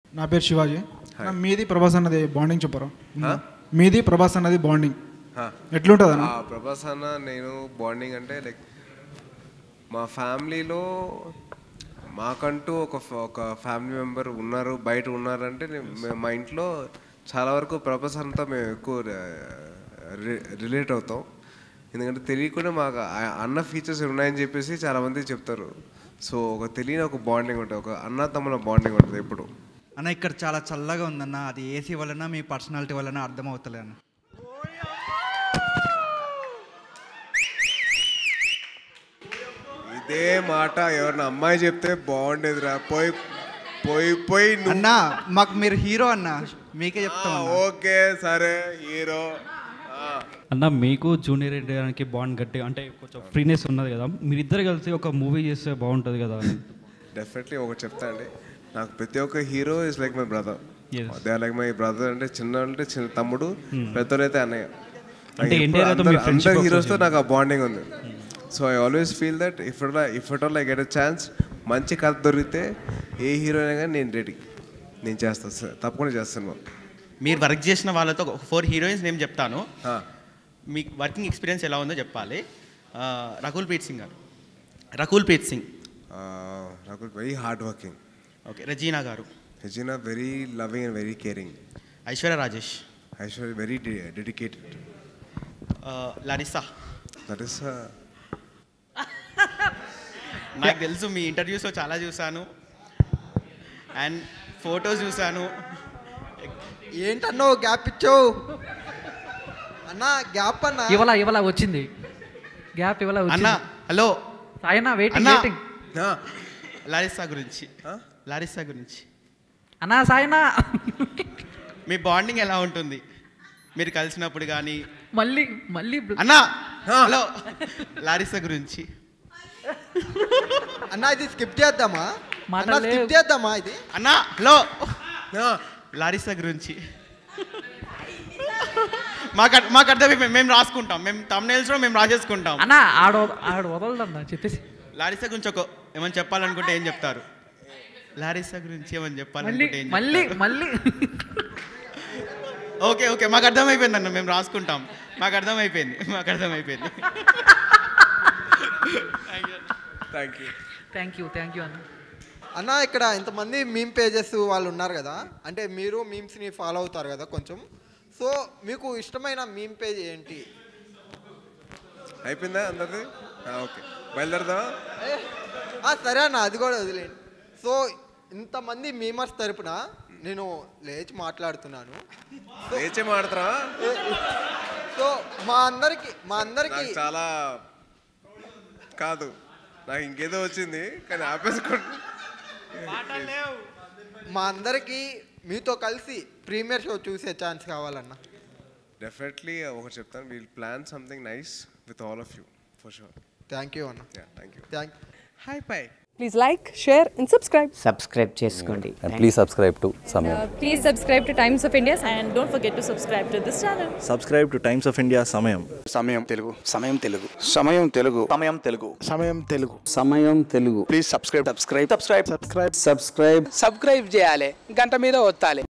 నా పేరు శివాజీ నా మీది ప్రభాస్ అన్నది బాండింగ్ చెప్పరా మీది ప్రభాస్ అన్నది బాండింగ్ హా. ఎట్లుంటుంది అన్న ఆ ప్రభాస్ అన్న నేను బాండింగ్ అంటే లైక్ మా ఫ్యామిలీలో మాకంటూ ఒక ఫ- ఒక ఫ్యామిలీ మెంబర్ ఉన్నారు బయట ఉన్నారంటే నేను- మే- మా ఇంట్లో చాలా వరకు ప్రభాస్ అన్నతో మేము ఎక్కువ రి- రిలేట్ అవుతాం ఎందుకంటే తెలియకుండా మాకు ఆ- అన్న ఫీచర్స్ ఉన్నాయని చెప్పేసి చాలా మంది చెప్తారు సో ఒక తెలియని ఒక బాండింగ్ ఉంటుంది ఒక అన్న తమ్ముల బాండింగ్ ఉంటుంది ఎప్పుడు అన్న ఇక్కడ చాలా చల్లగా ఉందన్న అది ఏసీ వలన మీ పర్సనాలిటీ వలన అర్థమవుతలే అన్న ఇదే మాట ఎవరిన అమ్మాయి చెప్తే బాగుండేదిరా పోయి పోయి పోయి నువ్వు అన్న మాకు మీరు హీరో అన్న మీకే చెప్తాం అన్న. ఓకే సరే హీరో అన్న మీకు జూనియర్ ఎన్టీఆర్కి బాండ్ గట్టిగా అంటే కొంచెం ఫ్రీనెస్ ఉన్నది కదా మీరిద్దరు కలిసి ఒక మూవీ చేస్తే బాగుంటుంది కదా అని డెఫినెట్లీ ఒకటి చెప్తా అండి నాకు ప్రతి ఒక్క hero is like my brother Yes. They like my brother అంటే చిన్న అంటే చిన్న తమ్ముడు పెద్దోడైతే అన్నయ్య అంటే నాకు NTR తో మీ అందరు- friendship అందరు ఒక హీరోస్తో నాకు ఆ బాండింగ్ ఉంది so I always feel that if it if it all I get a chance మంచి కథ దొరికితే ఏ హీరో అయినా కానీ నేను రెడీ నేను చేస్తాను సార్ తప్పకుండా చేస్తాను మీరు వర్క్ చేసిన వాళ్ళతో ఒక ఫోర్ హీరోయిన్స్ నేను చెప్తాను ఆ, మీ వర్కింగ్ ఎక్స్పీరియన్స్ ఎలా ఉందో చెప్పాలి ఆ, రకుల్ ప్రీత్ సింగ్ గారు రకుల్ ప్రీత్ సింగ్ ఆ, Rakul very hard working okay Regina గారు Regina very loving and very caring Aishwarya Rajesh Aishwarya very dedicated ఆ, లారిసా దట్ ఇస్ నాకు తెలుసు మీ ఇంటర్వ్యూస్లో చాలా చూశాను అండ్ ఫొటోస్ చూశాను ఏంటన్నో గ్యాప్ ఇచ్చావు అన్న గ్యాప్ అన్న ఇవాళ ఇవాళ వచ్చింది గ్యాప్ ఇవాళ అన్న వచ్చింది హలో సాయనా వెయిటింగ్ అన్నా. వెయిటింగ్ లారిసా గురించి లారిసా గురించి అన్నా సాయనా మీ బాండింగ్ ఎలా ఉంటుంది మీరు కలిసినప్పుడు కానీ మళ్ళీ మళ్ళీ బ్ల- అన్నా హలో లారిసా గురించి అన్న ఇది స్కిప్ చేద్దామా అన్న మాటలే- స్కిప్ చేద్దామా ఇది అన్నా హలో లారిసా గురించి మాకు అర్- మాకు అర్థమైపోయింది మేము రాసుకుంటాం మేము తమ్నేల్స్లో మేము రాసేసుకుంటాం అన్నా ఆడ ఆడ వదలదన్నా చెప్పేసి లారిసా గురించి ఒక ఏమైనా చెప్పాలనుకుంటే ఏం చెప్తారు లారిసా గురించి ఏమైనా మళ్ళీ చెప్పాలనుకుంటే ఏం మళ్ళీ చెప్తారు? మళ్ళీ ఓకే ఓకే మాకు అర్థమైపోయింది అన్న మేము రాసుకుంటాం మాకు అర్థమైపోయింది మాకు అర్థమైపోయింది thank you thank you thank you అన్న అన్న ఇక్కడ ఇంతమంది మీమ్ పేజెస్ వాళ్ళు ఉన్నారు కదా అంటే మీరు మీమ్స్ని ఫాలో అవుతారు కదా కొంచెం సో మీకు ఇష్టమైన మీమ్ పేజ్ ఏంటి అయిపోయిందా అందరిది ఓకే బయలుదేరదా ఏ, ఆ, సరే అన్న అది కూడా వదిలేండి సో ఇంతమంది మీమర్స్ తరపున నేను లేచి మాట్లాడుతున్నాను లేచే మాడతారా సో మా అందరికి మా అందరికి నాకు చాలా కాదు నాకు ఇంకేదో వచ్చింది కానీ ఆపేసుకోండి మా అందరికి మీతో కలిసి ప్రీమియర్ షో చూసే ఛాన్స్ కావాలన్న డెఫినెట్లీ ఒకటి చెప్తాను we'll plan something nice with all of you for sure thank you అన్న thank you thank hi bye Please like, share, and subscribe. Subscribe చేసుకోండి And please subscribe to Samyam. Please subscribe to Times of India. and don't forget to subscribe to this channel. Subscribe to Times of India Samyam. సమయం Telugu Samayam Telugu Samayam Telugu Samayam Telugu Samayam Telugu Samayam Telugu please subscribe subscribe subscribe subscribe subscribe subscribe చేయాలి గంట మీద ఒత్తాలి